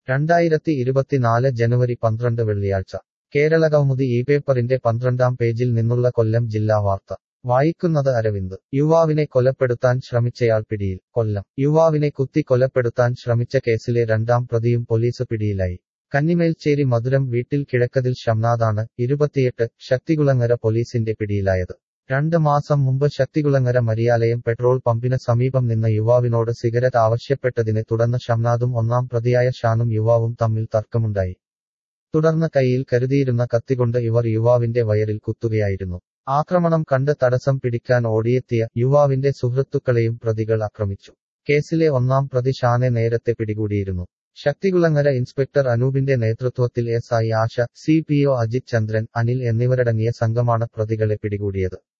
രണ്ടായിരത്തി ഇരുപത്തിനാല് ജനുവരി പന്ത്രണ്ട് വെള്ളിയാഴ്ച കേരള കൗമുദി ഈ പേപ്പറിന്റെ പന്ത്രണ്ടാം പേജിൽ നിന്നുള്ള കൊല്ലം ജില്ലാ വാർത്ത വായിക്കുന്നത് അരവിന്ദ് യുവാവിനെ കൊലപ്പെടുത്താൻ ശ്രമിച്ചയാൾ പിടിയിൽ കൊല്ലം യുവാവിനെ കുത്തി കൊലപ്പെടുത്താൻ ശ്രമിച്ച കേസിലെ രണ്ടാം പ്രതിയും പോലീസ് പിടിയിലായി കന്നിമേൽച്ചേരി മധുരം വീട്ടിൽ കിഴക്കതിൽ ഷംനാഥാണ് ഇരുപത്തിയെട്ട് ശക്തികുളങ്ങര പോലീസിന്റെ പിടിയിലായത് രണ്ട് മാസം മുമ്പ് ശക്തികുളങ്ങര മരിയാലയം പെട്രോൾ പമ്പിന് സമീപം നിന്ന യുവാവിനോട് സിഗരറ്റ് ആവശ്യപ്പെട്ടതിനെ തുടർന്ന് ഷംനാദും ഒന്നാം പ്രതിയായ ഷാനും യുവാവും തമ്മിൽ തർക്കമുണ്ടായി തുടർന്ന് കൈയിൽ കരുതിയിരുന്ന കത്തികൊണ്ട് ഇവർ യുവാവിന്റെ വയറിൽ കുത്തുകയായിരുന്നു ആക്രമണം കണ്ട് തടസ്സം പിടിക്കാൻ ഓടിയെത്തിയ യുവാവിന്റെ സുഹൃത്തുക്കളെയും പ്രതികൾ ആക്രമിച്ചു കേസിലെ ഒന്നാം പ്രതി ഷാനെ നേരത്തെ പിടികൂടിയിരുന്നു ശക്തികുളങ്ങര ഇൻസ്പെക്ടർ അനൂപിന്റെ നേതൃത്വത്തിൽ S I Asha C P O Ajith Chandran Anil എന്നിവരടങ്ങിയ സംഘമാണ് പ്രതികളെ പിടികൂടിയത്